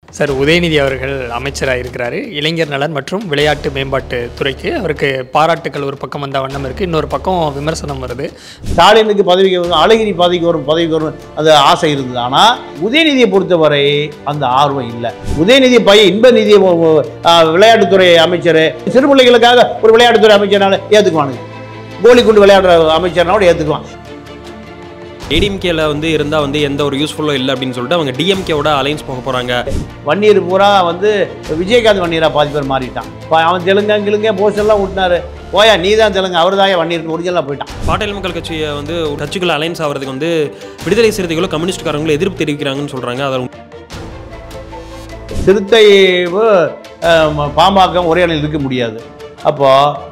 Sir Udhayanidhi அவர்கள் அமைச்சராக இருக்கிறாரு இளைஞர் நலன் மற்றும் விளையாட்டு மேம்பாட்டு துறைக்கு அவருக்கு பாராட்டுக்கள் ஒரு பக்கம் வந்த வண்ணம் இருக்குது இன்னொரு பக்கம் விமர்சனம் வருது ஸ்டாலினுக்கு பதவிக்கு வரும் அழகிரி பதவிக்கு வரும் பதவிக்கு வரும் அந்த ஆசை இருந்தது ஆனால் உதயநிதியை பொறுத்தவரை அந்த ஆர்வம் இல்லை உதயநிதி பையன் இன்ப நிதி விளையாட்டுத்துறை அமைச்சர் சிறுபிள்ளைகளுக்காக ஒரு விளையாட்டுத்துறை அமைச்சர்னால ஏற்றுக்குவானுங்க கோலி குண்டு விளையாடுற அமைச்சர்னால ஏற்றுக்குவான் ஏடிஎம்கேல வந்து இருந்தால் வந்து எந்த ஒரு யூஸ்ஃபுல்லும் இல்லை அப்படின்னு சொல்லிட்டு அவங்க டிஎம்கேவோட அலைன்ஸ் போக போகிறாங்க வன்னியர் பூரா வந்து விஜயகாந்த் வன்னியரா பாதி பேர் மாறிட்டான் இப்போ அவன் தெலுங்க கிலுங்க போஸ்டர்லாம் விட்டினாரு போயா நீ தான் தெலுங்கு அவர் தான் வன்னியருக்கு ஒரிஜினலாக போயிட்டான் பாட்டாளி மக்கள் கட்சியை வந்து கட்சிக்குள்ள அலைன்ஸ் ஆகிறதுக்கு வந்து விடுதலை சிறுத்தைகளும் கம்யூனிஸ்ட்காரங்களும் எதிர்ப்பு தெரிவிக்கிறாங்கன்னு சொல்கிறாங்க அதில் சிறுத்தை அஹ், பாமக ஒரே அணியில் இருக்க முடியாது அப்போ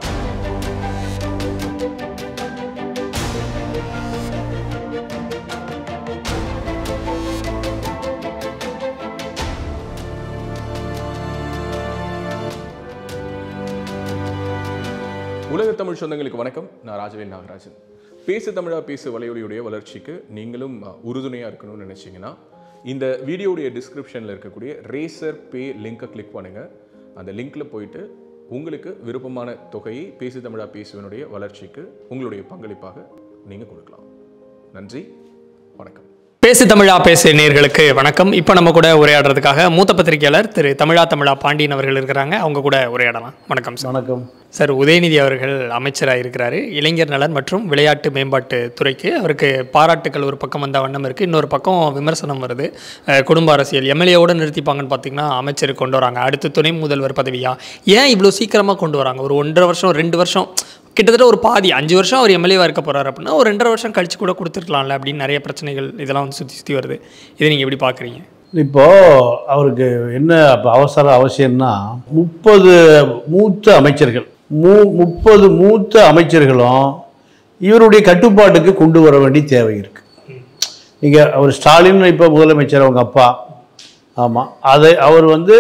உலக தமிழ் சொந்தங்களுக்கு வணக்கம் நான் ராஜவேல் நாகராஜன் பேசு தமிழா பேசு வலையொலியுடைய வளர்ச்சிக்கு நீங்களும் அஹ், உறுதுணையா இருக்கணும்னு நினைச்சீங்கன்னா இந்த வீடியோடைய டிஸ்கிரிப்ஷனில் இருக்கக்கூடிய ரேசர் பே லிங்கை கிளிக் பண்ணுங்க அந்த லிங்க்ல போயிட்டு உங்களுக்கு விருப்பமான தொகையை பேசு தமிழா பேசுவனுடைய வளர்ச்சிக்கு உங்களுடைய பங்களிப்பாக நீங்க கொடுக்கலாம் நன்றி வணக்கம் பேசு தமிழா பேசு நேர்களுக்கு வணக்கம் இப்போ நம்ம கூட உரையாடுறதுக்காக மூத்த பத்திரிகையாளர் திரு தமிழா தமிழா பாண்டியன் அவர்கள் இருக்கிறாங்க அவங்க கூட உரையாடலாம் வணக்கம் சார் வணக்கம் சார் உதயநிதி அவர்கள் அமைச்சராக இருக்கிறாரு இளைஞர் நலன் மற்றும் விளையாட்டு மேம்பாட்டு துறைக்கு அவருக்கு பாராட்டுக்கள் ஒரு பக்கம் வந்த வண்ணம் இருக்குது இன்னொரு பக்கம் விமர்சனம் வருது அஹ், குடும்ப அரசியல் எம்எல்ஏவோடு நிறுத்திப்பாங்கன்னு பார்த்தீங்கன்னா அமைச்சர் கொண்டு வராங்க அடுத்து துணை முதல்வர் பதவியா ஏன் இவ்வளோ சீக்கிரமாக கொண்டு வராங்க ஒரு ஒன்றரை வருஷம் ரெண்டு வருஷம் கிட்டத்தட்ட ஒரு பாதி அஞ்சு வருஷம் அவர் எம்எல்ஏவாக இருக்க போகிறாரு அப்படின்னா ஒரு ரெண்டரை வருஷம் கழிச்சு கூட கொடுத்துருக்கலாம்ல அப்படின்னு நிறைய பிரச்சனைகள் இதெல்லாம் வந்து சுற்றி சுற்றி வருது இதை நீங்கள் எப்படி பார்க்குறீங்க இப்போ அவருக்கு என்ன அப்ப அவசர அவசியம்னா முப்பது மூத்த அமைச்சர்கள் மூ முப்பது மூத்த அமைச்சர்களும் இவருடைய கட்டுப்பாட்டுக்கு கொண்டு வர வேண்டிய தேவை இருக்கு நீங்கள் அவர் ஸ்டாலின் இப்போ முதலமைச்சர் அவங்க அப்பா ஆமாம் அதை அவர் வந்து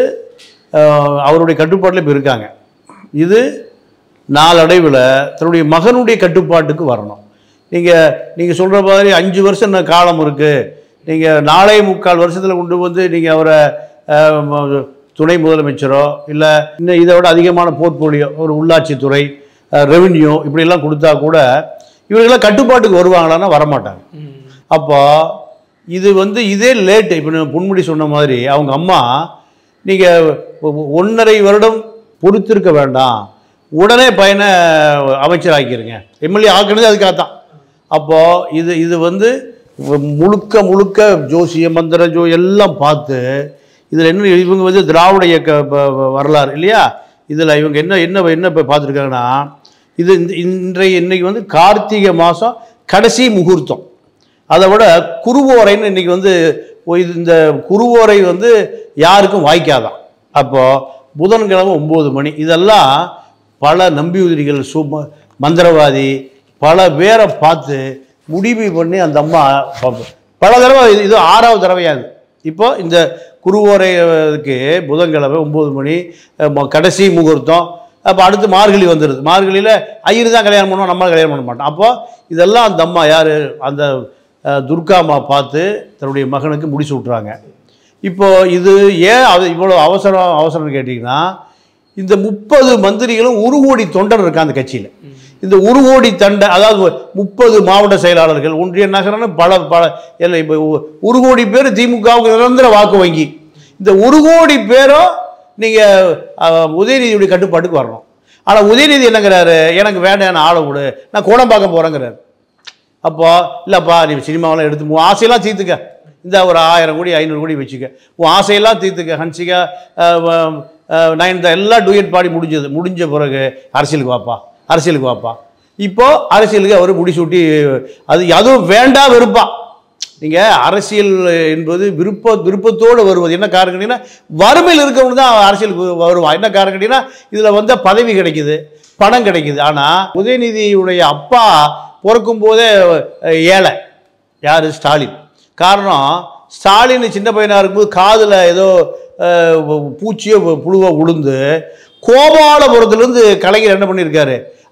அஹ், அவருடைய கட்டுப்பாட்டில் இப்போ இருக்காங்க இது நாளடைவில் தன்னுடைய மகனுடைய கட்டுப்பாட்டுக்கு வரணும் நீங்கள் நீங்கள் சொல்கிற மாதிரி அஞ்சு வருஷம் இன்னும் காலம் இருக்குது நீங்கள் நாளை முக்கால் வருஷத்தில் கொண்டு வந்து நீங்கள் அவரை அஹ், ம- துணை முதலமைச்சரோ இல்லை இன்னும் இதை விட அதிகமான போர்ட்போலியோ ஒரு உள்ளாட்சித்துறை ரெவென்யூ இப்படியெல்லாம் கொடுத்தா கூட இவர்களெல்லாம் கட்டுப்பாட்டுக்கு வருவாங்களான்னா வரமாட்டாங்க அப்போ இது வந்து இதே லேட்டு இப்போ நான் பொன்முடி சொன்ன மாதிரி அவங்க அம்மா நீங்கள் ஒன்றரை வருடம் பொறுத்திருக்க வேண்டாம் உடனே பையனை அமைச்சராக்கிருங்க எம்எல்ஏ ஆக்குனது அதுக்காக தான் அப்போது இது இது வந்து முழுக்க முழுக்க ஜோசிய மந்திர ஜோ எல்லாம் பார்த்து இதில் என்ன இவங்க வந்து திராவிட இயக்க ப- ப- வரலாறு இல்லையா இதில் இவங்க என்ன என்ன என்ன இப்போ பார்த்துருக்காங்கன்னா இது இந்த இன்றைய இன்னைக்கு வந்து கார்த்திகை மாதம் கடைசி முகூர்த்தம் அதை விட குருவோரைன்னு இன்னைக்கு வந்து ஒ- இது இந்த குருவோரை வந்து யாருக்கும் வாய்க்காதான் அப்போது புதன்கிழமை ஒம்பது மணி இதெல்லாம் பல நம்பியுதிரிகள் சும மந்திரவாதி பல பேரை பார்த்து முடிவு பண்ணி அந்த அம்மா ப- பல தடவை இது இது ஆறாவது தடவையாது இப்போ இந்த குருவோரைக்கு புதன்கிழமை ஒம்பது மணி அஹ், ம- கடைசி முகூர்த்தம் அப்போ அடுத்து மார்கழி வந்துடுது மார்கழியில் ஐயர் தான் கல்யாணம் பண்ணுவோம் நம்ம கல்யாணம் பண்ண மாட்டோம் அப்போ இதெல்லாம் அந்த அம்மா யார் அந்த அஹ், துர்கா அம்மா பார்த்து தன்னுடைய மகனுக்கு முடிச்சு விட்றாங்க இப்போ இது ஏன் அது இவ்வளோ அவசரம் அவசரம்னு கேட்டிங்கன்னா இந்த முப்பது மந்திரிகளும் ஒரு கோடி தொண்டர் இருக்கா அந்த கட்சியில் இந்த ஒரு கோடி தண்டை அதாவது முப்பது மாவட்ட செயலாளர்கள் ஒன்றிய நகரம்னு பல பல இல்லை இப்போ ஒரு கோடி பேர் திமுகவுக்கு நிரந்தர வாக்கு வங்கி இந்த ஒரு கோடி பேரும் நீங்கள் உதயநிதியுடைய கட்டுப்பாட்டுக்கு வரணும் ஆனால் உதயநிதி என்னங்கிறாரு எனக்கு வேண்டாம் நான் ஆளை விடு நான் கோடம்பாக்கம் போகிறேங்கிறாரு அப்போ இல்லைப்பா நீ சினிமாவெல்லாம் எடுத்து உன் ஆசையெல்லாம் தீர்த்துக்க இந்த ஒரு ஆயிரம் கோடி ஐநூறு கோடி வச்சுக்க உன் ஆசையெல்லாம் தீர்த்துக்க ஹன்சிகா நயன்தா எல்லாம் டூயட் பாடி முடிஞ்சது முடிஞ்ச பிறகு அரசியலுக்கு வாப்பா அரசியலுக்கு வாப்பா இப்போ அரசியலுக்கு அவர் முடிசூட்டி அது அதுவும் வேண்டாம் வெறுப்பா நீங்கள் அரசியல் என்பது விருப்ப விருப்பத்தோடு வருவது என்ன காரணம் கேட்டீங்கன்னா வறுமையில் இருக்கவங்க தான் அரசியலுக்கு வருவான் என்ன காரணம் கேட்டீங்கன்னா இதில் வந்து பதவி கிடைக்குது பணம் கிடைக்குது ஆனால் உதயநிதியுடைய அப்பா பிறக்கும் போதே அஹ், ஏழை யார் ஸ்டாலின் காரணம் ஸ்டாலின் சின்ன பையனாக இருக்கும்போது காதில் ஏதோ அஹ், பூச்சியோ புழுவோ உளுந்து கோபாலபுரத்துலேருந்து கலைஞர் என்ன பண்ணியிருக்காரு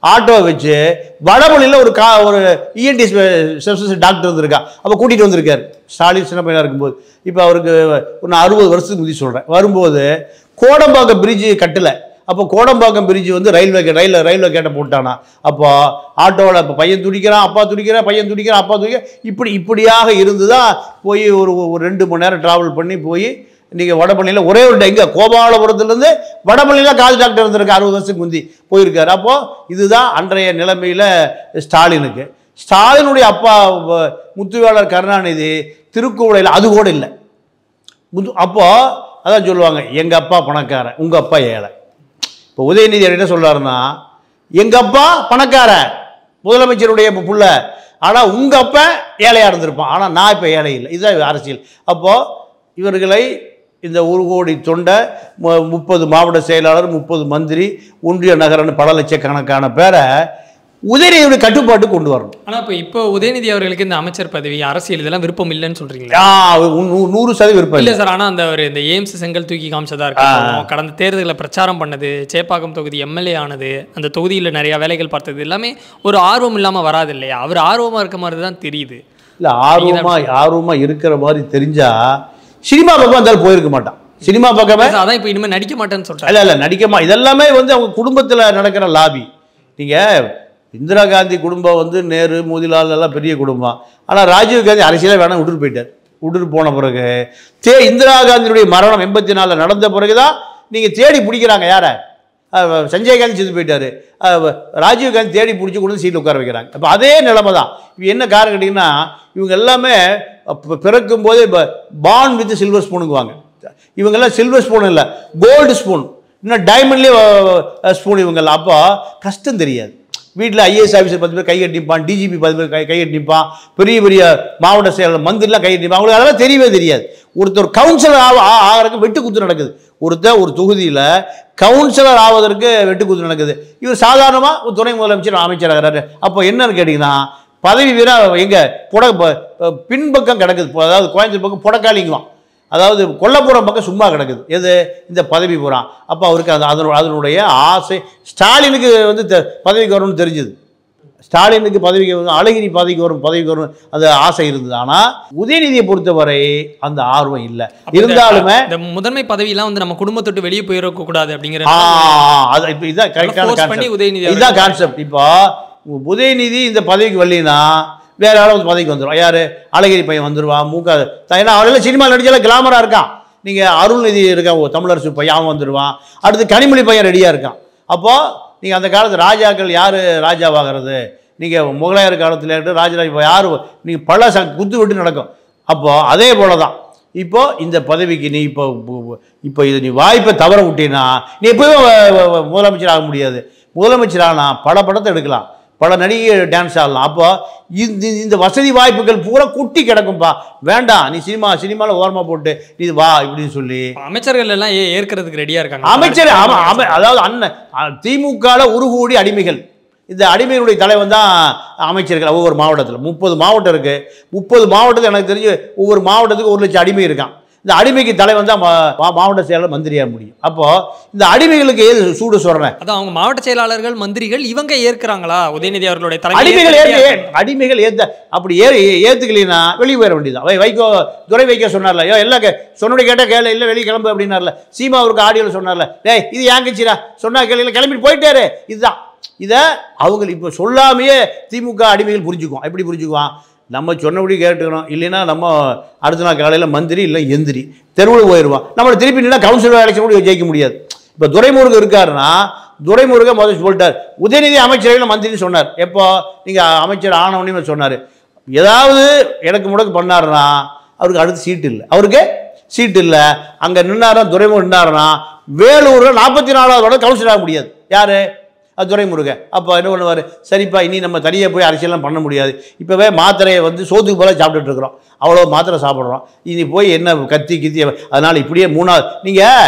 ஆட்டோ வச்சு வடமொழியில் ஒரு கா ஒரு இஎன்டி டாக்டர் வந்திருக்கா அப்போ கூட்டிகிட்டு வந்திருக்காரு ஸ்டாலின் சின்ன பையனாக இருக்கும்போது இப்போ அவருக்கு ஒரு அறுபது வருஷத்துக்கு முந்தி சொல்கிறேன் வரும்போது கோடம்பாக்கம் பிரிட்ஜு கட்டலை அப்போ கோடம்பாக்கம் பிரிட்ஜ் வந்து ரயில்வே கே- ரயில்வே ரயில்வே கேட்டை போட்டானா அப்போ ஆட்டோவில் இப்போ பையன் துடிக்கிறான் அப்பா துடிக்கிறான் பையன் துடிக்கிறான் அப்பா துடிக்கிறான் இப்படி இப்படியாக இருந்து தான் போய் ஒரு ஒரு ரெண்டு மணி நேரம் ட்ராவல் பண்ணி போய் நீங்கள் வடபழனியில் ஒரே ஒரு எங்கே கோபாலபுரத்துலேருந்து வடபழனியில் காது டாக்டர் இருந்திருக்கு அறுபது வருஷத்துக்கு முந்தி போயிருக்காரு அப்போது இதுதான் அன்றைய நிலைமையில் ஸ்டாலினுக்கு ஸ்டாலினுடைய அப்பா வ- முத்துவேலர் கருணாநிதி திருக்குவளையில் அது கூட இல்லை முது அப்போ அதான் சொல்லுவாங்க எங்கள் அப்பா பணக்காரன் உங்கள் அப்பா ஏழை இப்போ உதயநிதி என்ன சொல்றாருன்னா எங்கள் அப்பா பணக்காரன் முதலமைச்சருடைய இப்ப புள்ள ஆனால் உங்கள் அப்பா ஏழையாக இருந்திருப்பான் ஆனால் நான் இப்போ ஏழை இல்லை இதுதான் அரசியல் அப்போது இவர்களை இந்த ஒரு கோடி தொண்டை மு- முப்பது மாவட்ட செயலாளர் முப்பது மந்திரி ஒன்றிய நகரன்னு பல லட்சக்கணக்கான பேரை உதயநிதியுடைய கட்டுப்பாட்டு கொண்டு வரணும் ஆனா இப்போ இப்போ உதயநிதி அவர்களுக்கு இந்த அமைச்சர் பதவி அரசியல் இதெல்லாம் விருப்பம் இல்லைன்னு சொல்றீங்களா ஆ, நூ- நூ- நூறு சதவீதம் விருப்பம் இல்ல இல்லை சார் ஆனா அந்த ஒரு இந்த எய்ம்ஸ் செங்கல் தூக்கி காமிச்சதா இருக்கட்டும் கடந்த தேர்தலில் பிரச்சாரம் பண்ணது சேப்பாக்கம் தொகுதி எம்எல்ஏ ஆனது அந்த தொகுதியில நிறைய வேலைகள் பார்த்தது எல்லாமே ஒரு ஆர்வம் இல்லாம வராது இல்லையா அவர் ஆர்வமா இருக்க மாதிரி தான் தெரியுது இல்லை ஆர்வமாக ஆர்வமாக இருக்கிற மாதிரி தெரிஞ்சா சினிமா பக்கம் இருந்தாலும் போயிருக்க மாட்டான் சினிமா பக்கமே அதான் இப்போ இனிமே நடிக்க மாட்டேன்னு சொல்றாரு இல்லை இல்லை நடிக்கமா இதெல்லாமே வந்து அவங்க குடும்பத்தில் நடக்கிற லாபி நீங்கள் இந்திரா காந்தி குடும்பம் வந்து நேரு மோதிலால் எல்லாம் பெரிய குடும்பம் ஆனால் ராஜீவ் காந்தி அரசியலே வேணாம் விட்டுட்டு போயிட்டார் விட்டுட்டு போன பிறகு தே இந்திரா காந்தியுடைய மரணம் எண்பத்தி நாலில் நடந்த பிறகு தான் நீங்கள் தேடி பிடிக்கிறாங்க யாரை அஹ் சஞ்சய் காந்தி செத்து போயிட்டாரு அஹ் ராஜீவ் காந்தி தேடி பிடிச்சி கொண்டு சீட்டில் உட்கார வைக்கிறாங்க அப்போ அதே நிலைமை தான் இப்போ என்ன காரணம் கேட்டிங்கன்னா இவங்க எல்லாமே அப்ப பிறக்கும் போதே இப்போ பான் வித் சில்வர் ஸ்பூனுங்குவாங்க இவங்கெல்லாம் சில்வர் ஸ்பூன் இல்லை கோல்டு ஸ்பூன் இன்னும் டைமண்ட்லேயே ஸ்பூன் இவங்கெல்லாம் அப்போ கஷ்டம் தெரியாது வீட்டில் ஐஏஎஸ் ஆஃபீஸர் பத்து பேர் கையெட்டி நிற்பான் டிஜிபி பத்து பேர் கை கையெட்டி நிற்பான் பெரிய பெரிய மாவட்ட செயலர் மந்திரிலாம் கையெட்டி நிற்பான் அவங்களுக்கு அதெல்லாம் தெரியவே தெரியாது ஒருத்தர் கவுன்சிலர் ஆக ஆ- ஆகிறதுக்கு வெட்டு குத்து நடக்குது ஒருத்தர் ஒரு தொகுதியில் கவுன்சிலர் ஆவதற்கு வெட்டு குத்து நடக்குது இவர் சாதாரணமாக ஒரு துணை முதலமைச்சர் அமைச்சர் ஆகிறாரு அப்போ என்னன்னு கேட்டிங்கன்னா பதவி வீரா எங்கே புட ப- ப- பின்பக்கம் கிடக்குது இப்போ அதாவது கோயம்புத்தூர் பக்கம் புடக்காளிங்குவான் அதாவது கொல்லப்புறம் பக்கம் சும்மா கிடக்குது எது இந்த பதவி பூரா அப்போ அவருக்கு அது அதனு- அதனுடைய ஆசை ஸ்டாலினுக்கு வந்து தெ- பதவிக்கு வரணும்னு தெரிஞ்சுது ஸ்டாலினுக்கு பதவிக்கு வரும் அழகிரி பதவிக்கு வரும் பதவிக்கு வரும் அந்த ஆசை இருந்தது ஆனால் உதயநிதியை பொறுத்தவரை அந்த ஆர்வம் இல்லை இருந்தாலுமே இந்த முதன்மை பதவியெல்லாம் வந்து நம்ம குடும்பத்தொட்டு வெளியே போயிடக்க கூடாது அப்படிங்கிற ஆ, அது இப்போ இதான் கரெக்டான force பண்ணி கான்செப்ட் உதயநிதி இதுதான் அவர்கள் கான்செப்ட் இப்போ உதயநிதி இந்த பதவிக்கு வரலினா வேற யாராவது பதவிக்கு வந்துடும் யாரு அழகிரி பையன் வந்துடுவான் மூக்க ஏன்னா அவரெல்லாம் சினிமா நடிச்சாலும் கிளாமரா இருக்கான் நீங்க அருள்நிதி இருக்கான் ஓ, தமிழரசு பையன் அவன் வந்துடுவான் அடுத்து கனிமொழி பையன் ரெடியா இருக்கான் அப்போ நீங்க அந்த காலத்து ராஜாக்கள் யாரு ராஜாவாகிறது நீங்க முகலாயர் காலத்துல இருந்து ராஜராஜ இப்போ யாரு நீங்க பல ச குத்து விட்டு நடக்கும் அப்போ அதே போல தான் இப்போ இந்த பதவிக்கு நீ இப்போ இப்போ இது நீ வாய்ப்பை தவற விட்டீன்னா நீ எப்பவும் வ- வ- வ- முதலமைச்சர் ஆக முடியாது முதலமைச்சர் ஆனா பல படத்தை எடுக்கலாம் பல நடிகை டான்ஸ் ஆடலாம் அப்போ இந்த இந்த வசதி வாய்ப்புகள் பூரா குட்டி கிடக்கும்பா வேண்டாம் நீ சினிமா சினிமாவில் ஓரமாக போட்டு நீ வா இப்படின்னு சொல்லி அமைச்சர்கள் எல்லாம் ஏ- ஏற்கிறதுக்கு ரெடியா இருக்காங்க அமைச்சர் ஆமா, அம- அதாவது அண்ணன் திமுகவில் ஒரு கோடி அடிமைகள் இந்த அடிமைகளுடைய தலைவன் தான் அமைச்சர்கள் ஒவ்வொரு மாவட்டத்தில் முப்பது மாவட்டம் இருக்கு முப்பது மாவட்டத்தில் எனக்கு தெரிஞ்சு ஒவ்வொரு மாவட்டத்துக்கு ஒரு லட்சம் அடிமை இருக்கான் இந்த அடிமைக்கு தலைவன் தான் மா- மா- மாவட்ட செயலாளர் மந்திரியாக முடியும் அப்போ இந்த அடிமைகளுக்கு ஏது சூடு சொல்றேன் அதான் அவங்க மாவட்ட செயலாளர்கள் மந்திரிகள் இவங்க ஏற்கிறாங்களா உதயநிதி அவர்களுடைய அடிமைகள் தலைமை ஏற்க அடிமைகள் ஏத்த அப்படி ஏ ஏத்துக்கலைன்னா வெளியே போயிட வேண்டியதுதான் வை வைகோ துறை வைக்க சொன்னார்ல ஐயோ எல்லாம் கே- சொன்னபடி கேட்டால் கேளு இல்லை வெளியே கிளம்பு அப்படின்னார்ல சீமா அவருக்கு ஆடியோவில் சொன்னார்ல டேய் இது ஏன் கட்சிடா சொன்னா கேளு இல்லை கிளம்பிட்டு போயிட்டாரு இதுதான் இதை அவங்க இப்போ சொல்லாமையே திமுக அடிமைகள் புரிஞ்சுக்குவோம் எப்படி புரிஞ்சுக்குவான் நம்ம சொன்னபடி கேட்டுக்கணும் இல்லைன்னா நம்ம அடுத்த நாள் காலையில் மந்திரி இல்லை எந்திரி தெருவில் போயிடுவான் நம்மளை திருப்பி நின்னா கவுன்சிலர் எலெக்ஷன் கூட ஜெயிக்க முடியாது இப்போ துரைமுருகன் இருக்காருன்னா துரைமுருகன் முதல்ல சொல்லிட்டார் உதயநிதி அமைச்சரவையில் மந்திரி சொன்னார் எப்போ நீங்கள் அமைச்சர் ஆனவனே சொன்னார் ஏதாவது எனக்கு முடக்கு பண்ணாருன்னா அவருக்கு அடுத்து சீட்டு இல்லை அவருக்கு சீட்டு இல்லை அங்கே நின்னாருன்னா துரைமுருகன் நின்னாருன்னா வேலூரில் நாற்பத்தி நாலாவது வார்டு கவுன்சிலர் ஆக முடியாது யார் அது துரைமுருகன் அப்போ என்ன பண்ணுவார் சரிப்பா இனி நம்ம தனியாக போய் அரசியல்லாம் பண்ண முடியாது இப்போவே மாத்திரையை வந்து சோத்துக்கு போல சாப்பிட்டுட்டு இருக்கிறோம் அவ்வளோ மாத்திரை சாப்பிட்றோம் இனி போய் என்ன கத்தி கித்தி அதனால் இப்படியே மூணாவது நீங்கள்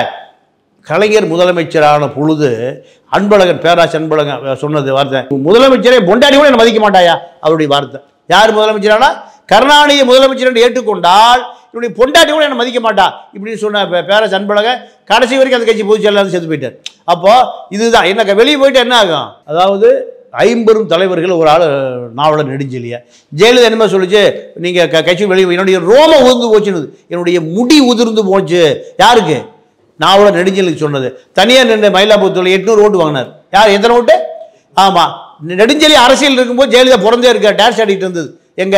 கலைஞர் முதலமைச்சரான பொழுது அன்பழகன் பேராசி அன்பழகன் சொன்னது வார்த்தை முதலமைச்சரே பொண்டாடி கூட என்ன மதிக்க மாட்டாயா அவருடைய வார்த்தை யார் முதலமைச்சரானா கருணாநிதி முதலமைச்சர் என்று ஏற்றுக்கொண்டால் இவனுடைய பொண்டாட்டி கூட என்ன மதிக்க மாட்டா இப்படின்னு சொன்ன பே- பேராசி அன்பழகன் கடைசி வரைக்கும் அந்த கட்சி பொதுச் செயலாளர் செத்து போயிட்டார் அப்போ இதுதான் என்ன வெளியே போயிட்டு என்ன ஆகும் அதாவது ஐம்பெரும் தலைவர்கள் ஒரு ஆள் நாவலர் நெடுஞ்செலியா ஜெயலலிதா என்னமா சொல்லுச்சு நீங்கள் க கட்சி வெளியே என்னுடைய ரோம உதிர்ந்து போச்சுன்னு என்னுடைய முடி உதிர்ந்து போச்சு யாருக்கு நாவலர் நெடுஞ்செலிக்கு சொன்னது தனியார் நின்ற மயிலாப்பூத்தூரில் எட்நூறு ஓட்டு வாங்கினார் யார் எத்தனை ஓட்டு ஆமாம் நெடுஞ்செலி அரசியல் இருக்கும்போது ஜெயலலிதா பிறந்தே இருக்க டான்ஸ் ஆடிட்டு இருந்தது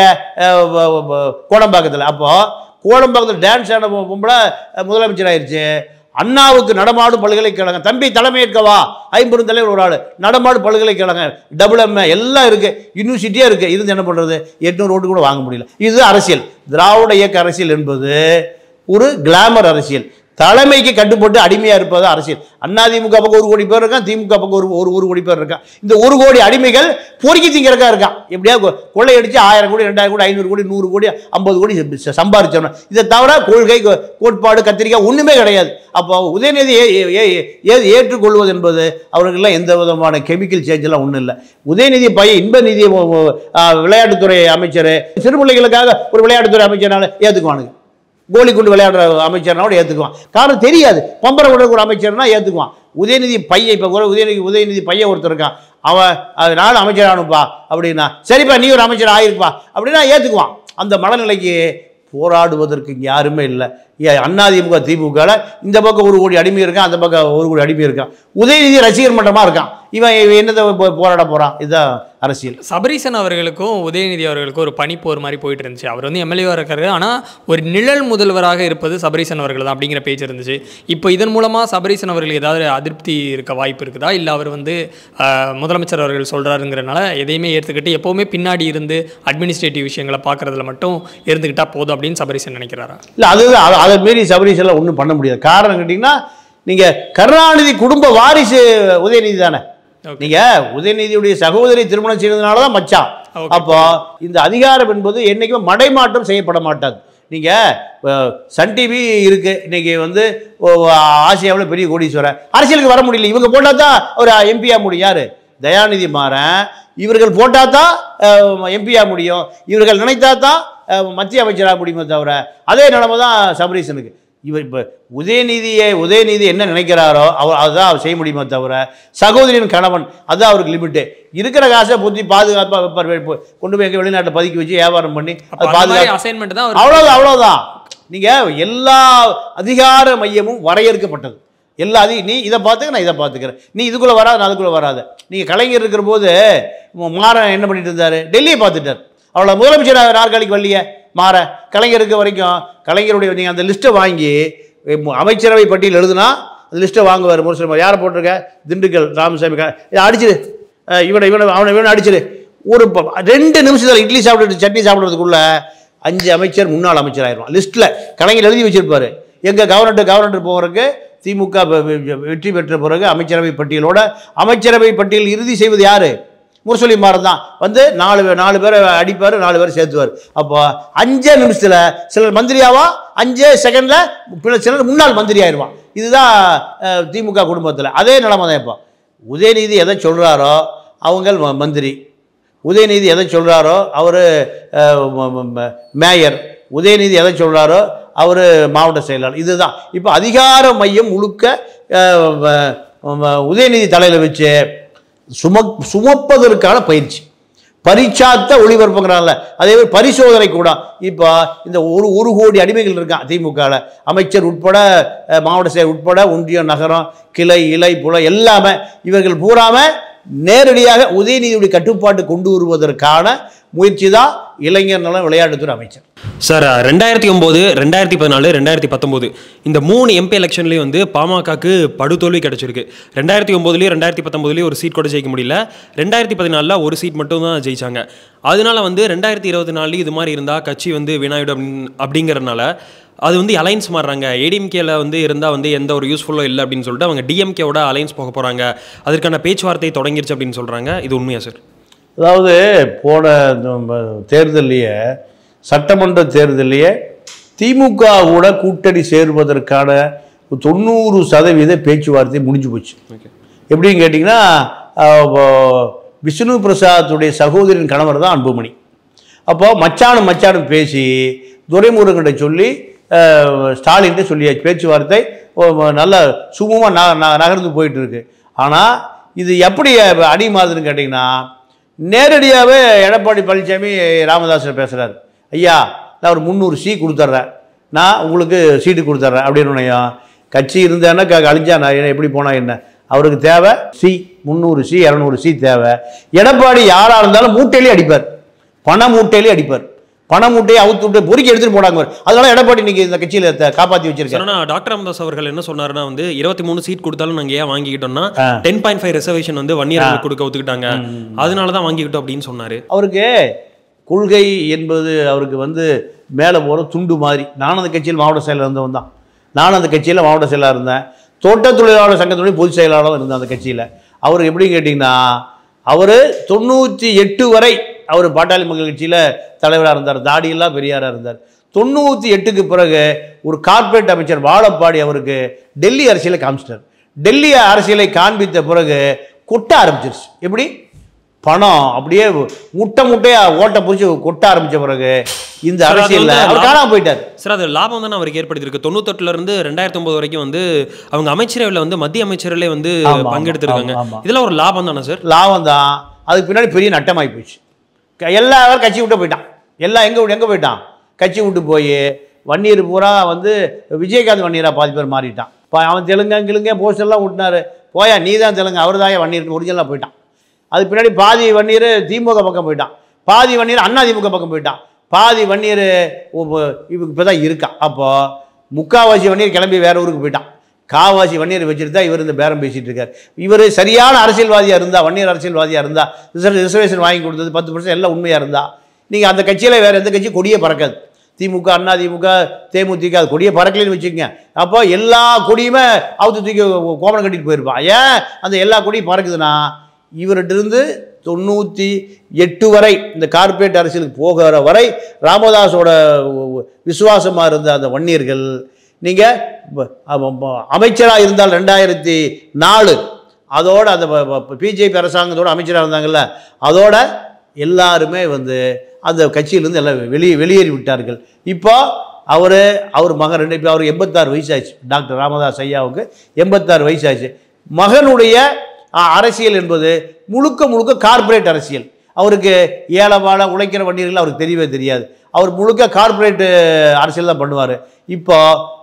எங்கள் கோடம்பாக்கத்தில் அப்போது கோடம்பாக்கத்தில் டான்ஸ் ஆட பொம்பளை முதலமைச்சர் ஆயிடுச்சு அண்ணாவுக்கு நடமாடும் பல்கலைக்கழகம் தம்பி தலைமையேற்கவா ஐம்பெரும் தலைவர் ஒரு ஆள் நடமாடும் பல்கலைக்கழகம் டபுள் எம்ஏ எல்லாம் இருக்குது யூனிவர்சிட்டியே இருக்குது இருந்து என்ன பண்ணுறது எட்நூறு ஓட்டு கூட வாங்க முடியல இது அரசியல் திராவிட இயக்க அரசியல் என்பது ஒரு கிளாமர் அரசியல் தலைமைக்கு கட்டுப்பட்டு அடிமையாக இருப்பது அரசியல் அதிமுக பக்கம் ஒரு கோடி பேர் இருக்கான் திமுக பக்கம் ஒரு ஒரு ஒரு கோடி பேர் இருக்கான் இந்த ஒரு கோடி அடிமைகள் பொறுக்கி திங்கிறக்கா இருக்கான் எப்படியா கொ- கொள்ளையடிச்சு ஆயிரம் கோடி ரெண்டாயிரம் கோடி ஐநூறு கோடி நூறு கோடி ஐம்பது கோடி ச- சம்பாரிச்சவன இதை தவிர கொள்கை கோ- கோட்பாடு கத்திரிக்காய் ஒன்றுமே கிடையாது அப்போ உதயநிதி ஏ- ஏ- ஏ- ஏ- ஏற்றுக்கொள்வது என்பது அவர்களுக்கெல்லாம் எந்த விதமான கெமிக்கல் சேஞ்செல்லாம் ஒன்றும் இல்லை உதயநிதி பையன் இன்ப நிதி ஒ- ஒ- ஆ, விளையாட்டுத்துறை அமைச்சர் சிறுபிள்ளைகளுக்காக ஒரு விளையாட்டுத்துறை அமைச்சர்னால ஏற்றுக்குவானுங்க கோலி குண்டு விளையாடுற அமைச்சர்னா கூட ஏற்றுக்குவான் காரணம் தெரியாது பம்பரை விடுற ஒரு அமைச்சர்னா ஏற்றுக்குவான் உதயநிதி பையன் இப்போ கூட உதயநிதி உதயநிதி பையன் ஒருத்தர் இருக்கான் அவன் அது நானும் அமைச்சர் ஆகணும்ப்பா அப்படின்னா சரிப்பா நீ ஒரு அமைச்சர் ஆயிருப்பா அப்படின்னா ஏற்றுக்குவான் அந்த மனநிலைக்கு போராடுவதற்கு இங்கே யாருமே இல்லை அதிமுக திமுகவில் இந்த பக்கம் ஒரு கோடி அடிமை இருக்கான் அந்த பக்கம் ஒரு கோடி அடிமை இருக்கான் உதயநிதி ரசிகர் மன்றமாக இருக்கான் இவன் இவன் என்னத்தை போ- போராட போகிறான் இதுதான் அரசியல் சபரீசன் அவர்களுக்கும் உதயநிதி அவர்களுக்கும் ஒரு பனிப்போர் மாதிரி போயிட்டு இருந்துச்சு அவர் வந்து எம்எல்ஏவாக இருக்காரு ஆனால் ஒரு நிழல் முதல்வராக இருப்பது சபரீசன் அவர்கள் தான் அப்படிங்கிற பேச்சு இருந்துச்சு இப்போ இதன் மூலமாக சபரீசன் அவர்களுக்கு ஏதாவது அதிருப்தி இருக்க வாய்ப்பு இருக்குதா இல்லை அவர் வந்து ஆஹ், முதலமைச்சர் அவர்கள் சொல்கிறாருங்கிறனால எதையுமே ஏற்றுக்கிட்டு எப்போவுமே பின்னாடி இருந்து அட்மினிஸ்ட்ரேட்டிவ் விஷயங்களை பார்க்குறதுல மட்டும் இருந்துக்கிட்டா போதும் அப்படின்னு சபரீசன் நினைக்கிறாரா இல்லை அதுதான் அதை- அதை மீறி சபரீஷ் எல்லாம் ஒன்றும் பண்ண முடியாது காரணம் கேட்டிங்கன்னா நீங்கள் கருணாநிதி குடும்ப வாரிசு உதயநிதி தானே Okay. நீங்கள் உதயநிதியுடைய சகோதரி திருமணம் செய்ததுனால தான் மச்சான் Okay. அப்போ இந்த அதிகாரம் என்பது என்றைக்குமே மடைமாற்றம் செய்யப்பட மாட்டாது நீங்கள் சன் டிவி இருக்கு இன்னைக்கு வந்து ஆசியாவில் பெரிய கோடீஸ்வரர் அரசியலுக்கு வர முடியல இவங்க போட்டால் தான் ஒரு எம்பியாக முடியும் யார் தயாநிதி மாறன் இவர்கள் போட்டால் தான் எம்பியாக முடியும் இவர்கள் நினைத்தா தான் அஹ், மத்திய அமைச்சராக முடியுமே தவிர அதே நிலைமை தான் சபரீசனுக்கு இவர் இப்போ உதயநிதியை உதயநிதி என்ன நினைக்கிறாரோ அவர் அதுதான் அவர் செய்ய முடியுமே தவிர சகோதரியின் கணவன் அதுதான் அவருக்கு லிமிட்டு இருக்கிற காசை புத்தி பாதுகாப்பாக வைப்பார் இப்போ கொண்டு போய் எங்கே வெளிநாட்டில் பதுக்கி வச்சு வியாபாரம் பண்ணி அப்போ அது அந்த மாதிரி பாதுகாப்பு அசைன்மெண்ட் தான் அவர் அவ்வளோதான் அவ்வளோதான் நீங்கள் எல்லா அதிகார மையமும் வரையறுக்கப்பட்டது எல்லா அதி நீ இதை பார்த்துக்க நான் இதை பார்த்துக்கிறேன் நீ இதுக்குள்ளே வராத நான் அதுக்குள்ளே வராத நீங்கள் கலைஞர் இருக்கிற போது மாறன் என்ன பண்ணிட்டு இருந்தார் டெல்லியை பார்த்துட்டார் அவ்வளோ முதலமைச்சர் நாற்காலிக்கு வரலையே மாற கலைஞர் இருக்க வரைக்கும் கலைஞருடைய நீங்கள் அந்த லிஸ்ட்டை வாங்கி எம், அமைச்சரவை பட்டியல் எழுதுனா அந்த லிஸ்ட்டை வாங்குவார் முரசொலி யாரை போட்டிருக்க திண்டுக்கல் ராமசாமி க- இதை அடிச்சிரு அஹ் இவனை இவனை அவனை இவனை அடிச்சிரு ஒரு ப- ரெண்டு நிமிஷத்தில் இட்லி சாப்பிட்டுட்டு சட்னி சாப்பிட்றதுக்குள்ள அஞ்சு அமைச்சர் முன்னாள் அமைச்சர் ஆயிடுவான் லிஸ்ட்டில் கலைஞர் எழுதி வச்சிருப்பாரு எங்கள் கவர்னர் கவர்னர் போகிறதுக்கு திமுக வெ- வெ- வெற்றி பெற்ற பிறகு அமைச்சரவை பட்டியலோட அமைச்சரவை பட்டியல் இறுதி செய்வது யாரு முரசொலி மாறன் தான் வந்து நாலு பே- நாலு பேரை அடிப்பார் நாலு பேரை சேர்த்துவார் அப்போ அஞ்சே நிமிஷத்தில் சிலர் மந்திரியாவா அஞ்சே செகண்டில் சிலர் முன்னாள் மந்திரி ஆயிடுவான் இதுதான் அஹ், திமுக குடும்பத்தில் அதே நிலைமை தான் இப்போ உதயநிதி எதை சொல்கிறாரோ அவங்க ம- மந்திரி உதயநிதி எதை சொல்கிறாரோ அவர் மேயர் உதயநிதி எதை சொல்கிறாரோ அவர் மாவட்ட செயலாளர் இதுதான் இப்போ அதிகார மையம் முழுக்க அஹ், வ- வ- உதயநிதி தலையில் வச்சு சும சுமப்பதற்கான பயிற்சி பரிச்சாத்த ஒளிபரப்புங்கிறான்ல அதே மாதிரி பரிசோதனை கூட இப்போ இந்த ஒரு ஒரு கோடி அடிமைகள் இருக்கான் திமுகவில் அமைச்சர் உட்பட அஹ், மாவட்ட செயலர் உட்பட ஒன்றியம் நகரம் கிளை இலை புல எல்லாமே இவர்கள் பூராம நேரடியாக உதயநிதியுடைய கட்டுப்பாட்டு கொண்டு வருவதற்கான முயற்சி தான் இளைஞர் நல விளையாட்டுத்துறை அமைச்சர் சார் ரெண்டாயிரத்தி ஒம்பது ரெண்டாயிரத்தி பதினாலு ரெண்டாயிரத்தி பத்தொம்போது இந்த மூணு எம்பி எலெக்ஷன்லேயும் வந்து பாமகக்கு படுதோல்வி கிடச்சிருக்கு ரெண்டாயிரத்தி ஒம்போதுலேயும் ரெண்டாயிரத்தி பத்தொம்போதுலேயும் ஒரு சீட் கூட ஜெயிக்க முடியல ரெண்டாயிரத்தி பதினாலில் ஒரு சீட் மட்டும் தான் ஜெயிச்சாங்க அதனால வந்து ரெண்டாயிரத்தி இருபத்தி நாலுலேயும் இது மாதிரி இருந்தால் கட்சி வந்து வீணாயிடும் அப்படின்னு அப்படிங்கிறனால அது வந்து அலைன்ஸ் மாறுறாங்க ஏடிஎம்கேல வந்து இருந்தால் வந்து எந்த ஒரு யூஸ்ஃபுல்லோ இல்லை அப்படின்னு சொல்லிட்டு அவங்க டிஎம்கேவோட அலைன்ஸ் போக போகிறாங்க அதற்கான பேச்சுவார்த்தை தொடங்கிருச்சு அப்படின்னு சொல்கிறாங்க இது உண்மையா சார் அதாவது போன நம்ம தேர்தல்லையே சட்டமன்ற தேர்தல்லையே திமுக கூட கூட்டணி சேருவதற்கான தொண்ணூறு சதவீத பேச்சுவார்த்தை முடிஞ்சு போச்சு ஓகே எப்படின்னு கேட்டிங்கன்னா அஹ், வ- விஷ்ணு பிரசாத்துடைய சகோதரின் கணவர் தான் அன்புமணி அப்போ மச்சானும் மச்சானும் பேசி துரைமுருகன்கிட்ட சொல்லி அஹ், ஸ்டாலின்கிட்ட சொல்லியாச்சு பேச்சுவார்த்தை ஓ, நல்ல சுமூகமாக ந ந- நகர்ந்து போயிட்டு இருக்கு ஆனால் இது எப்படி அடி மாறுதுன்னு கேட்டிங்கன்னா நேரடியாகவே எடப்பாடி பழனிசாமி ராமதாஸ் பேசுகிறார் ஐயா நான் ஒரு முந்நூறு சி கொடுத்துட்றேன் நான் உங்களுக்கு சீட்டு கொடுத்துட்றேன் அப்படின்னு கட்சி இருந்தேன்னா க அழிஞ்சா நான் என்ன எப்படி போனால் என்ன அவருக்கு தேவை சி முந்நூறு சி இரநூறு சி தேவை எடப்பாடி யாராக இருந்தாலும் மூட்டையிலே அடிப்பார் பண மூட்டையிலே அடிப்பார் பண மூட்டையை அவுத்து விட்டு பொறுக்கி எடுத்துட்டு போனாங்க அதனால எடப்பாடி இன்னைக்கு இந்த கட்சியில் காப்பாற்றி வச்சிருக்காரு ஆனா டாக்டர் ராமதாஸ் அவர்கள் என்ன சொன்னாருன்னா வந்து இருபத்தி மூணு சீட் கொடுத்தாலும் நாங்க ஏன் வாங்கிக்கிட்டோம்னா ஆ. டென் பாயிண்ட் ஃபைவ் ரிசர்வேஷன் வந்து ஒன் இயர் கொடுக்க ஒத்துக்கிட்டாங்க அதனால தான் வாங்கிக்கிட்டோம் அப்படின்னு சொன்னாரு அவருக்கு கொள்கை என்பது அவருக்கு வந்து மேலே போகிற துண்டு மாதிரி நானும் அந்த கட்சியில் மாவட்ட செயலர் இருந்தவன் தான் நானும் அந்த கட்சியில் மாவட்ட செயலாளர் இருந்தேன் தோட்ட தொழிலாளர் சங்கத்தினுடைய பொதுச் செயலாளரும் இருந்தேன் அந்த கட்சியில் அவர் எப்படி கேட்டிங்கன்னா அவர் தொண்ணூற்றி எட்டு வரை அவர் பாட்டாளி மக்கள் கட்சியில் தலைவராக இருந்தார் தாடியெல்லாம் பெரியாராக இருந்தார் தொண்ணூற்றி எட்டுக்கு பிறகு ஒரு கார்ப்பரேட் அமைச்சர் வாழப்பாடி அவருக்கு டெல்லி அரசியலை காமிச்சிட்டார் டெல்லி அரசியலை காண்பித்த பிறகு கொட்ட ஆரம்பிச்சிருச்சு எப்படி பணம் அப்படியே முட்டை முட்டையா ஓட்ட பிடிச்சி கொட்ட ஆரம்பிச்ச பிறகு இந்த சார், அது அரசியல்ல வந்து அவர் காணாம போயிட்டார் சார் அது லாபம் தானே அவருக்கு ஏற்படுத்தியிருக்கு தொண்ணூத்தெட்டுல இருந்து ரெண்டாயிரத்தி ஒன்பது வரைக்கும் வந்து அவங்க அமைச்சரவையில் வந்து மத்திய அமைச்சரவையிலே வந்து ஆமா, ஆமா, பங்கெடுத்திருக்காங்க ஆமா, ஆமா. இதெல்லாம் ஒரு லாபம் தானே சார் லாபம் தான் அதுக்கு பின்னாடி பெரிய நட்டமாகி போச்சு க- எல்லாரும் கட்சி விட்டு போயிட்டான் எல்லாம் எங்கே விட்டு எங்கே போயிட்டான் கட்சி விட்டு போய் வன்னியர் பூரா வந்து விஜயகாந்த் வன்னியரா பாதி பேர் மாறிட்டான் இப்போ அவன் தெலுங்கன் கிழுங்க போஸ்டர்லாம் விட்டினாரு போயா நீ தான் தெலுங்கு அவர் தான் வன்னியர் ஒரிஜினலாக போயிட்டான் அதுக்கு பின்னாடி பாதி வன்னியர் திமுக பக்கம் போயிட்டான் பாதி வன்னியர் அண்ணா திமுக பக்கம் போயிட்டான் பாதி வன்னியர் இவங்க இப்போ தான் இருக்கான் அப்போ முக்காவாசி வன்னியர் கிளம்பி வேற ஊருக்கு போயிட்டான் காவாசி வன்னியர் வச்சுட்டு தான் இவர் இந்த பேரம் பேசிட்டு இருக்கார் இவர் சரியான அரசியல்வாதியாக இருந்தால் வன்னியர் அரசியல்வாதியாக இருந்தால் ரிசர்வேஷன் வாங்கி கொடுத்தது பத்து பர்சன்ட் எல்லாம் உண்மையாக இருந்தால் நீங்கள் அந்த கட்சியில் வேறு எந்த கட்சி கொடியே பறக்காது திமுக அண்ணா திமுக தேமுதிக அது கொடியே பறக்கலைன்னு வச்சுக்கோங்க அப்போ எல்லா கொடியுமே அவுத்து தூக்கி கோமணம் கட்டிட்டு போயிருப்பான் ஏன் அந்த எல்லா கொடியும் பறக்குதுன்னா இவர்கிட்ட இருந்து தொண்ணூற்றி எட்டு வரை இந்த கார்ப்பரேட் அரசியலுக்கு போகிற வரை ராமதாஸோட விசுவாசமாக இருந்த அந்த வன்னியர்கள் நீங்கள் அமைச்சராக இருந்தால் ரெண்டாயிரத்தி நாலு அதோட அந்த பிஜேபி அரசாங்கத்தோட அமைச்சராக இருந்தாங்கல்ல அதோட எல்லாருமே வந்து அந்த கட்சியிலேருந்து எல்லாம் வெளியே வெளியேறி விட்டார்கள் இப்போ அவர் அவர் மகன் ரெண்டு இப்போ அவர் எண்பத்தாறு வயசாச்சு டாக்டர் ராமதாஸ் ஐயாவுக்கு எண்பத்தாறு வயசாச்சு மகனுடைய அ, அரசியல் என்பது முழுக்க முழுக்க கார்ப்பரேட் அரசியல் அவருக்கு ஏழவாழ உழைக்கிற வண்டியர்கள் அவருக்கு தெரியவே தெரியாது அவர் முழுக்க கார்ப்பரேட் அரசியல் தான் பண்ணுவார் இப்போ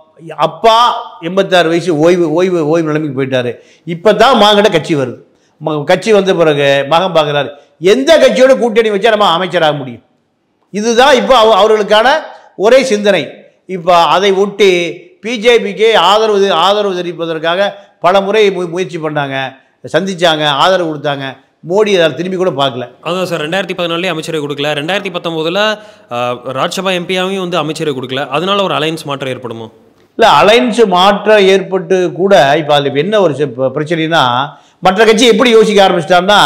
அப்பா எண்பத்தாறு வயசு ஓய்வு ஓய்வு ஓய்வு நிலைமைக்கு போயிட்டாரு இப்போ தான் மகன்கிட்ட கட்சி வருது ம- கட்சி வந்த பிறகு மகன் பார்க்குறாரு எந்த கட்சியோட கூட்டணி வச்சா நம்ம அமைச்சராக முடியும் இதுதான் இப்போ அவ- அவர்களுக்கான ஒரே சிந்தனை இப்போ அதை ஒட்டி பிஜேபிக்கு ஆதரவு ஆதரவு தெரிவிப்பதற்காக பல முறை மு- முயற்சி பண்ணாங்க சந்திச்சாங்க ஆதரவு கொடுத்தாங்க மோடி அதை திரும்பி கூட பார்க்கல அதான் சார் ரெண்டாயிரத்தி பதினாலே அமைச்சரை கொடுக்கல ரெண்டாயிரத்தி பத்தொம்போதில் ராஜ்சபா எம்பியாவையும் வந்து அமைச்சரை கொடுக்கல அதனால ஒரு அலையன்ஸ் மாற்றம் ஏற்படுமோ இல்லை அலைன்ஸ் மாற்றம் ஏற்பட்டு கூட இப்போ அதில் என்ன ஒரு சி- ப- பிரச்சனைனா மற்ற கட்சி எப்படி யோசிக்க ஆரம்பிச்சிட்டான்னா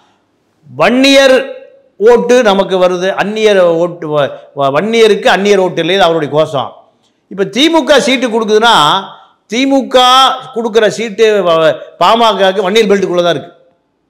வன்னியர் ஓட்டு நமக்கு வருது அந்நியர் ஓட்டு வ- வ- வன்னியருக்கு அந்நியர் ஓட்டு இல்லையே அவருடைய கோஷம் இப்போ திமுக சீட்டு கொடுக்குதுன்னா திமுக கொடுக்குற சீட்டு வ- பாமகவுக்கு வன்னியர் பெல்ட்டுக்குள்ளே தான் இருக்குது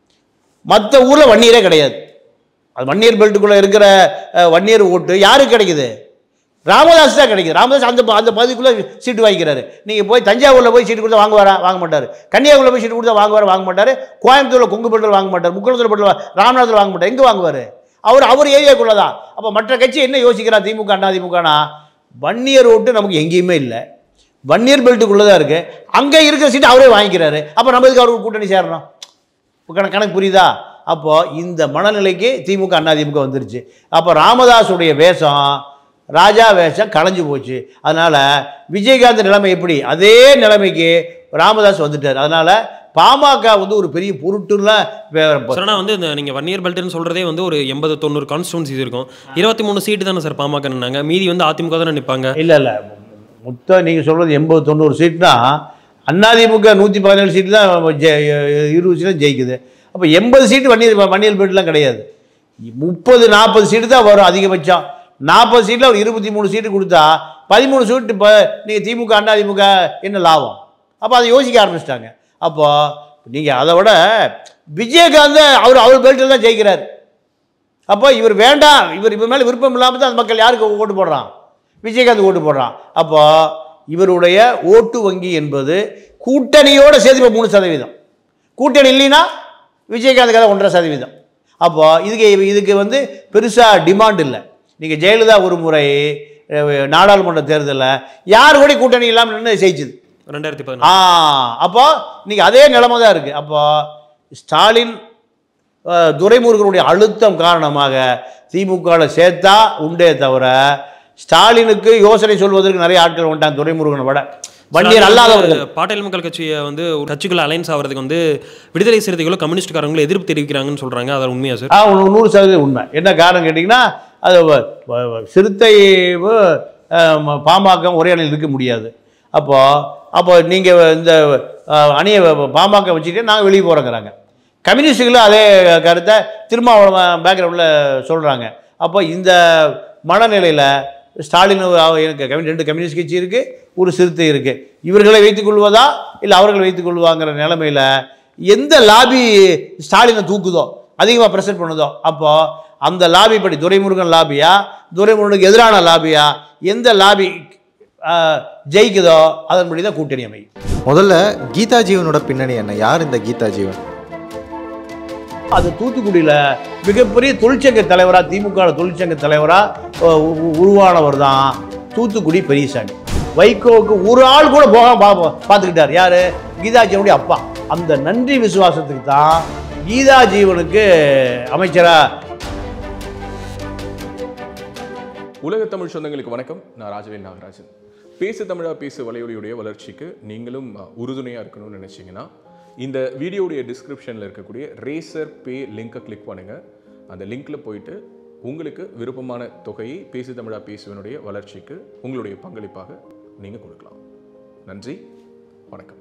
மற்ற ஊரில் வன்னியரே கிடையாது அது வன்னியர் பெல்ட்டுக்குள்ளே இருக்கிற அஹ், வன்னியர் ஓட்டு யாருக்கு கிடைக்குது ராமதாஸ் தான் கிடைக்குது ராமதாஸ் அந்த ப- அந்த பகுதிக்குள்ளே சீட்டு வாங்கிக்கிறாரு நீங்கள் போய் தஞ்சாவூரில் போய் சீட்டு கொடுத்தா வாங்குவாரா வாங்க மாட்டார் கன்னியாகுமரியில் போய் சீட்டு கொடுத்தா வாங்குவாரா வாங்க மாட்டார் கோயம்புத்தூரில் கொங்கு பெல்ட்டில் வாங்க மாட்டார் முக்குளத்தூர் பெல்ட்டில் ராமநாதத்தில் வாங்க மாட்டார் எங்கே வாங்குவார் அவர் அவர் ஏரியாக்குள்ளே தான் அப்போ மற்ற கட்சி என்ன யோசிக்கிறா திமுக அண்ணா திமுகனா வன்னியர் ஓட்டு நமக்கு எங்கேயுமே இல்லை வன்னியர் பெல்ட்டுக்குள்ளே தான் இருக்குது அங்கே இருக்கிற சீட்டு அவரே வாங்கிக்கிறாரு அப்போ நம்ம எதுக்கு அவருக்கு கூட்டணி சேரணும் இப்போ கணக்கு கணக்கு புரியுதா அப்போ இந்த மனநிலைக்கு திமுக அண்ணா திமுக வந்துருச்சு அப்போ ராமதாஸுடைய வேஷம் ராஜா வேஷம் களைஞ்சு போச்சு அதனால் விஜயகாந்த் நிலைமை எப்படி அதே நிலைமைக்கு ராமதாஸ் வந்துட்டார் அதனால் பாமக வந்து ஒரு பெரிய பொருட்டுலாம் வே- சார் ஆனால் வந்து இந்த நீங்கள் ஒன் இயர் பெல்ட்னு சொல்கிறதே வந்து ஒரு எண்பது தொண்ணூறு கான்ஸ்டுவன்சிஸ் இருக்கும் இருபத்தி மூணு சீட்டு தானே சார் பாமக நின்னாங்க மீதி வந்து அதிமுக தானே நிற்பாங்க இல்லை இல்லை மொத்தம் நீங்கள் சொல்கிறது எண்பது தொண்ணூறு சீட்னா அதிமுக நூற்றி பதினேழு சீட்டு தான் ஜெ இருபது சீட்டு தான் ஜெயிக்குது அப்போ எண்பது சீட்டு வன்னியர் வன்னியல் பெல்ட்லாம் கிடையாது முப்பது நாற்பது சீட்டு தான் வரும் அதிகபட்சம் நாற்பது சீட்டில் ஒரு இருபத்தி மூணு சீட்டு கொடுத்தா பதிமூணு சீட்டு இப்போ நீங்கள் திமுக அண்ணா திமுக என்ன லாபம் அப்போ அதை யோசிக்க ஆரம்பிச்சிட்டாங்க அப்போ நீங்கள் அதை விட விஜயகாந்த் அவர் அவர் பெல்ட்டில் தான் ஜெயிக்கிறார் அப்போ இவர் வேண்டாம் இவர் இவர் மேலே விருப்பம் இல்லாமல் தான் அந்த மக்கள் யாருக்கு ஓட்டு போடுறான் விஜயகாந்த் ஓட்டு போடுறான் அப்போ இவருடைய ஓட்டு வங்கி என்பது கூட்டணியோடு சேர்த்து இப்போ மூணு சதவீதம் கூட்டணி இல்லைன்னா விஜயகாந்த் கதை ஒன்றரை சதவீதம் அப்போ இதுக்கு இதுக்கு வந்து பெருசாக டிமாண்ட் இல்லை நீங்கள் ஜெயலலிதா ஒரு முறை அஹ், நாடாளுமன்ற தேர்தலில் யார் கூட கூட்டணி இல்லாமல் நின்று ஜெயிச்சுது ரெண்டாயிரத்தி ஆ பதினாலு அப்போ இன்னைக்கு அதே நிலைமை தான் இருக்குது அப்போ ஸ்டாலின் அஹ், துரைமுருகனுடைய அழுத்தம் காரணமாக திமுகவில் சேர்த்தா உண்டே தவிர ஸ்டாலினுக்கு யோசனை சொல்வதற்கு நிறைய ஆட்கள் வந்துட்டாங்க துரைமுருகனை விட வண்டியர் அல்லாதவர்கள் பாட்டாளி மக்கள் கட்சியை வந்து ஒரு கட்சிக்குள்ள அலைன்ஸ் ஆகிறதுக்கு வந்து விடுதலை சிறுத்தைகளோ கம்யூனிஸ்ட்காரங்களும் எதிர்ப்பு தெரிவிக்கிறாங்கன்னு சொல்றாங்க அது உண்மையா சார் ஆ நூ- நூறு சதவீதம் உண்மை என்ன காரணம் கேட்டிங்கன்னா அது வ- வ- வ- சிறுத்தை வ- அஹ், ம- பாமக ஒரே அணியில் இருக்க முடியாது அப்போ அப்போ நீங்கள் இந்த அஹ், அணியை வ- பாமக வச்சுக்கிட்டு நாங்கள் வெளியே போகிறோங்கிறாங்க கம்யூனிஸ்டுகளும் அதே கருத்தை திருமாவளவன் பேக்ரவுண்டில் சொல்கிறாங்க அப்போ இந்த மனநிலையில் ஸ்டாலின் அவ- எனக்கு கம்யூனி ரெண்டு கம்யூனிஸ்ட் கட்சி இருக்குது ஒரு சிறுத்தை இருக்குது இவர்களை வைத்துக் கொள்வதா இல்லை அவர்கள் வைத்துக் கொள்வாங்கிற நிலைமையில் எந்த லாபி ஸ்டாலினை தூக்குதோ அதிகமாக ப்ரெசென்ட் பண்ணுதோ அப்போ அந்த லாபி படி துரைமுருகன் லாபியா துரைமுருகனுக்கு எதிரான லாபியா எந்த லாபி ஆஹ், ஜெயிக்குதோ அதன்படி தான் கூட்டணி அமையும் முதல்ல கீதா ஜீவனோட பின்னணி என்ன யார் இந்த கீதா ஜீவன் அது தூத்துக்குடியில் மிகப்பெரிய தொழிற்சங்க தலைவராக திமுக தொழிற்சங்க தலைவராக உருவானவர் தான் தூத்துக்குடி பெரியசாமி வைகோவுக்கு ஒரு ஆள் கூட போக பா பார்த்துக்கிட்டார் யார் கீதா ஜீவனுடைய அப்பா அந்த நன்றி விசுவாசத்துக்கு தான் கீதா ஜீவனுக்கு அமைச்சராக உலக தமிழ் சொந்தங்களுக்கு வணக்கம் நான் ராஜவேல் நாகராஜன் பேசு தமிழா பேசு வலையொலியுடைய வளர்ச்சிக்கு நீங்களும் உறுதுணையாக இருக்கணும்னு நினச்சிங்கன்னா இந்த வீடியோடைய டிஸ்கிரிப்ஷனில் இருக்கக்கூடிய ரேசர் பே லிங்கை கிளிக் பண்ணுங்கள் அந்த லிங்க்ல போயிட்டு உங்களுக்கு விருப்பமான தொகையை பேசு தமிழா பேசுவனுடைய வளர்ச்சிக்கு உங்களுடைய பங்களிப்பாக நீங்கள் கொடுக்கலாம் நன்றி வணக்கம்